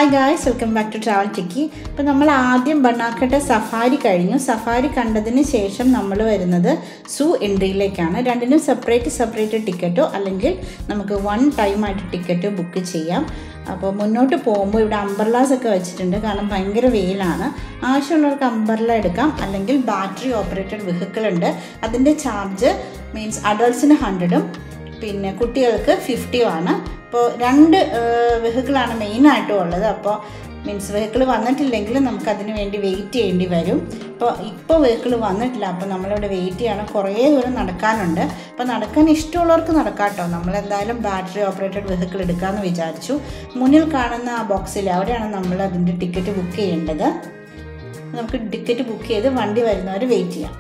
hi guys welcome back to travel Tikki അപ്പോൾ നമ്മൾ ആദ്യം ബണ്ണാർക്കട്ട സഫാരി കഴിഞ്ഞു സഫാരി കണ്ടതിന് ശേഷം നമ്മൾ വരുന്നത് സൂ എൻട്രിയിലേക്കാണ് രണ്ടിനും സെപ്പറേറ്റ് സെപ്പറേറ്റ് ടിക്കറ്റോ അല്ലെങ്കിൽ നമുക്ക് വൺ ടൈമായിട്ട് ടിക്കറ്റ് ബുക്ക് ചെയ്യാം അപ്പോൾ മുന്നോട്ട് പോകുമ്പോൾ ഇവിടെ അംബർലാസ് ഒക്കെ വെച്ചിട്ടുണ്ട് കാരണം ഭയങ്കര വെയിലാണ് ആവശ്യമുള്ളവർക്ക് അംബർല എടുക്കാം അല്ലെങ്കിൽ ബാറ്ററി ഓപ്പറേറ്റഡ് വെഹിക്കിൾ ഉണ്ട് അതിൻ്റെ ചാർജ് മീൻസ് അഡൾട്ട്സിന് ഹൺഡ്രഡും പിന്നെ കുട്ടികൾക്ക് ഫിഫ്റ്റിയും ആണ് അപ്പോൾ രണ്ട് വെഹിക്കിളാണ് മെയിനായിട്ടും ഉള്ളത് അപ്പോൾ മീൻസ് വെഹിക്കിൾ വന്നിട്ടില്ലെങ്കിൽ നമുക്ക് അതിന് വേണ്ടി വെയിറ്റ് ചെയ്യേണ്ടി വരും ഇപ്പോൾ ഇപ്പോൾ വെഹിക്കിൾ വന്നിട്ടില്ല അപ്പോൾ നമ്മളിവിടെ വെയിറ്റ് ചെയ്യണം കുറേ ദൂരം നടക്കാനുണ്ട് അപ്പോൾ നടക്കാൻ ഇഷ്ടമുള്ളവർക്ക് നടക്കാം കേട്ടോ നമ്മളെന്തായാലും ബാറ്ററി ഓപ്പറേറ്റഡ് വെഹിക്കിൾ എടുക്കാമെന്ന് വിചാരിച്ചു മുന്നിൽ കാണുന്ന ആ ബോക്സിൽ അവിടെയാണ് നമ്മൾ അതിൻ്റെ ടിക്കറ്റ് ബുക്ക് ചെയ്യേണ്ടത് നമുക്ക് ടിക്കറ്റ് ബുക്ക് ചെയ്ത് വണ്ടി വരുന്നവർ വെയിറ്റ് ചെയ്യാം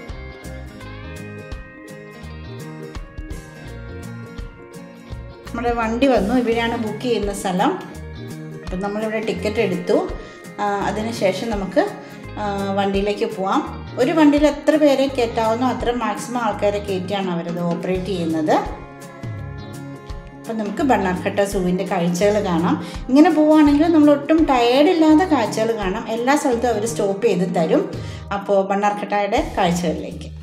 നമ്മുടെ വണ്ടി വന്നു ഇവിടെയാണ് ബുക്ക് ചെയ്യുന്ന സ്ഥലം അപ്പം നമ്മളിവിടെ ടിക്കറ്റ് എടുത്തു അതിനുശേഷം നമുക്ക് വണ്ടിയിലേക്ക് പോവാം ഒരു വണ്ടിയിൽ എത്ര പേരെ കയറ്റാവുന്നോ അത്ര മാക്സിമം ആൾക്കാരെ കയറ്റിയാണ് അവരത് ഓപ്പറേറ്റ് ചെയ്യുന്നത് അപ്പം നമുക്ക് ബണ്ണാർക്കട്ട സൂവിൻ്റെ കാഴ്ചകൾ കാണാം ഇങ്ങനെ പോവുകയാണെങ്കിൽ നമ്മൾ ഒട്ടും ടയേർഡില്ലാത്ത കാഴ്ചകൾ കാണാം എല്ലാ സ്ഥലത്തും അവർ സ്റ്റോപ്പ് ചെയ്ത് തരും അപ്പോൾ ബണ്ണാർക്കട്ടയുടെ കാഴ്ചകളിലേക്ക്